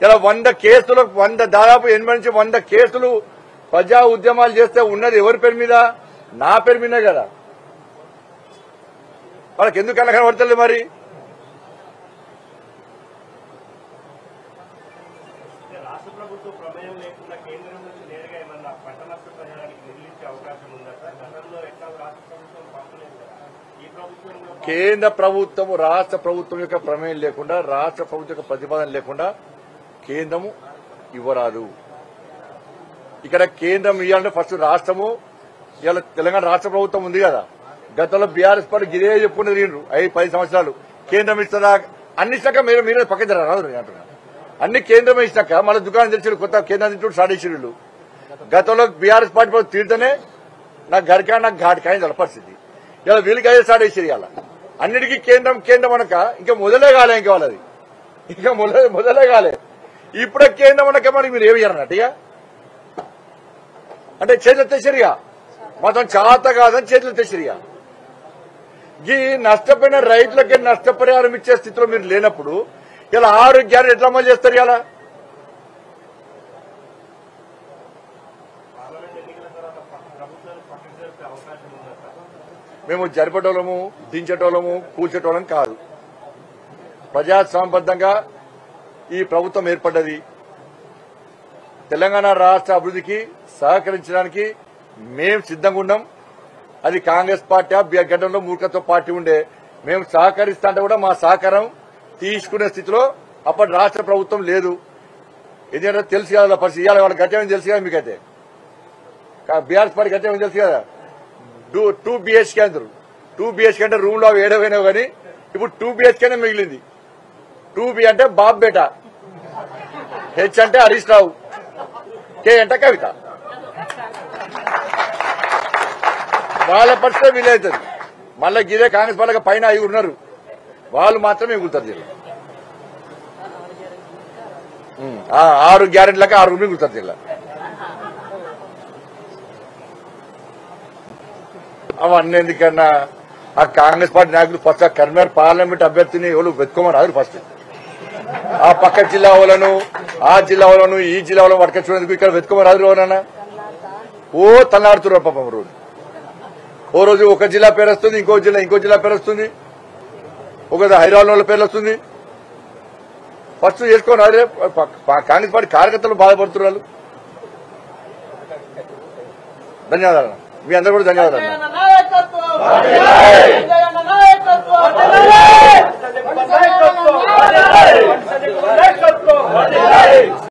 ఇలా వంద కేసులు వంద దాదాపు ఎనభై నుంచి వంద కేసులు ప్రజా ఉద్యమాలు చేస్తే ఉన్నది ఎవరి పేరు మీద నా పేరు మీదే కదా వాళ్ళకి ఎందుకు కళ్ళ కనబడతలేదు మరి రాష్ట్ర ప్రభుత్వ ప్రమేయం లేకుండా కేంద్రం నుంచి నేరుగా ఏమన్నా పంట నష్ట పరిహారానికి నిధులు ఇచ్చే అవకాశం ఉందా సార్ గతంలో ఎట్లా రాష్ట్ర ప్రభుత్వం పంపలేదు కదా ఈ ప్రభుత్వంలో కేంద్ర ప్రభుత్వం రాష్ట్ర ప్రభుత్వం యొక్క ప్రమేయం లేకుండా రాష్ట్ర ప్రభుత్వం యొక్క ప్రతిపాదన లేకుండా కేంద్రము ఇవ్వరాదు ఇక్కడ కేంద్రం ఇవ్వాలంటే ఫస్ట్ రాష్ట్రము ఇవాళ తెలంగాణ రాష్ట్ర ప్రభుత్వం ఉంది కదా గతంలో బీఆర్ఎస్ పార్టీ గిరే చెప్పుకుని తిరిగిండ్రు ఐదు పది సంవత్సరాలు కేంద్రం ఇస్తుందా అన్ని ఇచ్చాక మీరు మీరే పక్కన రాదు అంటున్నారు అన్ని కేంద్రమే ఇచ్చాక మన దుకాణం తెరిచి కొత్త కేంద్రం తెచ్చి స్టార్ట్ చేసి వీళ్ళు గతంలో బీఆర్ఎస్ పార్టీ వాళ్ళు తీరితేనే నాకు గరికా నాకు ఘాటికాయ అయింది వాళ్ళ పరిస్థితి ఇలా వీళ్ళకి అదే స్టార్ట్ చేసేది ఇవాళ అన్నిటికీ కేంద్రం కేంద్రం అనక ఇంకా మొదలే కాలే ఇంకా వాళ్ళది ఇంకా మొదలే మొదలే కాలే ఇప్పుడే కేంద్రం అనక మరి మీరు ఏమి అన్నట్టు ఇక అంటే చేతులు తెచ్చరిగా మొత్తం చాత కాదని చేతులు తెచ్చరిగా ఈ నష్టపోయిన రైతులకి నష్టపరిహారం ఇచ్చే స్థితిలో మీరు లేనప్పుడు ఇలా ఆరోగ్యాన్ని ఎట్లా అమలు చేస్తారు ఇలా పార్లమెంట్ ఎన్నికల తర్వాత ప- ప్రభుత్వాలు పక్కకు జరిపే అవకాశం ఉందా సార్ మేము జరిపేటోళ్ళము దించేటోళ్ళము కూల్చేటోళ్ళం కాదు ప్రజాస్వామ్యబద్దంగా ఈ ప్రభుత్వం ఏర్పడ్డది తెలంగాణ రాష్ట్ర అభివృద్ధికి సహకరించడానికి మేము సిద్ధంగా ఉన్నాం అది కాంగ్రెస్ పార్టీ బి- గతంలో మూర్ఖత్వ పార్టీ ఉండే మేము సహకరిస్తా అంటే కూడా మా సహకారం తీసుకునే స్థితిలో అప్పటి రాష్ట్ర ప్రభుత్వం లేదు ఎందుకంటే తెలుసు కదా వాళ్ళ పరిస్థితి ఇవాళ వాళ్ళ గట్యం తెలుసు కదా మీకైతే బీఆర్ఎస్ పార్టీ గట్యం తెలుసు కదా టూ టూ బిహెచ్కే అందరు టూ బిహెచ్కే అంటే రూమ్ లో అవి ఏడవైనావు కానీ ఇప్పుడు టూ బిహెచ్కేనే మిగిలింది టూ బి అంటే బాబ్ బేట హెచ్ అంటే హరీష్ రావు కే అంటే కవిత వాళ్ళ పరిస్థితి వీలవుతుంది మళ్ళీ గిదే కాంగ్రెస్ వాళ్ళకి పైన ఐదు ఉన్నారు వాళ్ళు మాత్రమే మిగులుతారు జిల్లా ఉమ్, ఆ, ఆరు గ్యారెంటీలకు ఆరు మిగులుతారు జిల్లా అవన్నీ ఎందుకన్నా ఆ కాంగ్రెస్ పార్టీ నాయకులు ఫస్ట్ ఆ కరీంనగర్ పార్లమెంట్ అభ్యర్థిని ఎవరు వెతుకోమని రాదు ఫస్ట్ ఆ పక్క జిల్లా వాళ్ళను ఆ జిల్లా వాళ్ళను ఈ జిల్లా వాళ్ళను పట్టుకొచ్చుకునేందుకు ఇక్కడ వెతుకోమని రాదు ఎవరన్నా ఓ తల్లాడుతున్నారు పాపం రోజు ఓ రోజు ఒక జిల్లా పేరు వస్తుంది ఇంకో జిల్లా ఇంకో జిల్లా పేరు వస్తుంది ఒక హైదరాబాద్ వాళ్ళ పేర్లు వస్తుంది ఫస్ట్ చేసుకోని అదే ప- ప- కాంగ్రెస్ పార్టీ కార్యకర్తలు బాధపడుతున్నారు వాళ్ళు. ధన్యవాదాలు అన్న. మీ అందరూ కూడా ధన్యవాదాలు అన్న. నాయకత్వం నాయకత్వం